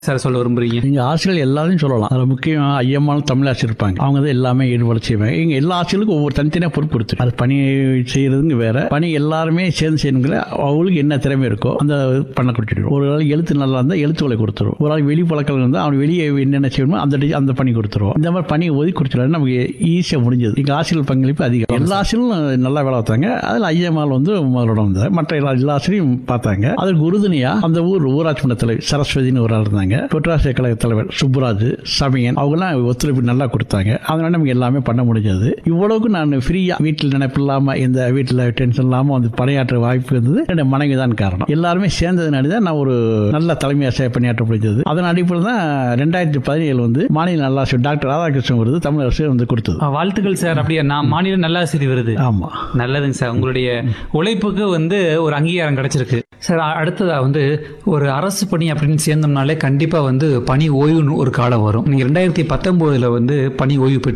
sir சொல்ல விரும்புறீங்க எங்கள் ஆசிரியர்கள் எல்லாரையும் சொல்லலாம் அதில் முக்கியம் ஐயம்மாலும் தமிழ் ஆசிரியர் இருப்பாங்க அவங்க தான் எல்லாமே ஈடுபட செய்வாங்க எங்கள் எல்லா ஆசிரியர்களுக்கும் ஒவ்வொரு தனித்தனியாக பொறுப்பு கொடுத்து அது பணி செய்யறதுங்க வேற பணி எல்லாருமே சேர்ந்து செய்யணுங்கிற அவங்களுக்கு என்ன திறமை இருக்கோ அந்த பண்ண கொடுத்துருவோம் ஒரு ஆள் எழுத்து நல்லா இருந்தால் எழுத்துக்களை கொடுத்துருவோம் ஒரு ஆள் வெளி பழக்கம் இருந்தால் அவன் வெளியே என்னென்ன செய்யணுமோ அந்த டி- அந்த பணி கொடுத்துருவோம் இந்த மாதிரி பணி ஒதுக்கி கொடுத்துருவாங்க நமக்கு ஈஸியாக முடிஞ்சது எங்கள் ஆசிரியர் பங்களிப்பு அதிகம் எல்லா ஆசிரியர்களும் நல்லா வேலை பார்த்தாங்க அதில் ஐயம்மாள் வந்து முதலோட வந்தார் மற்ற எல்லா எல்லா ஆசிரியரும் பார்த்தாங்க அதற்கு உறுதுணையா அந்த ஊர் ஊராட்சி மன்ற தலைவர் சரஸ்வதினு ஒரு ஆள் இருந்தாங்க பெட்ராசிய கழக தலைவர் சுப்புராஜ் சமயன் அவங்கெல்லாம் ஒத்துழைப்பு நல்லா கொடுத்தாங்க அதனால நமக்கு எல்லாமே பண்ண முடிஞ்சது இவ்வளவுக்கு நான் ஃப்ரீயா வீட்டில் நினைப்பு இல்லாம எந்த வீட்டில் டென்ஷன் இல்லாம வந்து பணியாற்ற வாய்ப்பு இருந்தது என்னுடைய மனைவி தான் காரணம் எல்லாருமே சேர்ந்ததுனால தான் நான் ஒரு நல்ல தலைமை ஆசிரியர் பணியாற்ற முடிஞ்சது அதன் அடிப்படையில் தான் ரெண்டாயிரத்தி பதினேழு வந்து மாநில நல்லாசிரியர் டாக்டர் ராதாகிருஷ்ணன் விருது தமிழ் அரசு வந்து கொடுத்தது ஆ, வாழ்த்துக்கள் சார் அப்படியே நான் மாநில நல்லாசிரியர் விருது ஆமா நல்லதுங்க சார் உங்களுடைய உழைப்புக்கு வந்து ஒரு அங்கீகாரம் கிடைச்சிருக்கு சார் அ- அடுத்ததா வந்து ஒரு அரசு பணி அப்படின்னு சேர்ந்தோம்னாலே கண்டிப்பா வந்து பணி ஓய்வுன்னு ஒரு காலம் வரும் நீங்க ரெண்டாயிரத்தி பத்தொன்பதுல வந்து பணி ஓய்வு பெற்று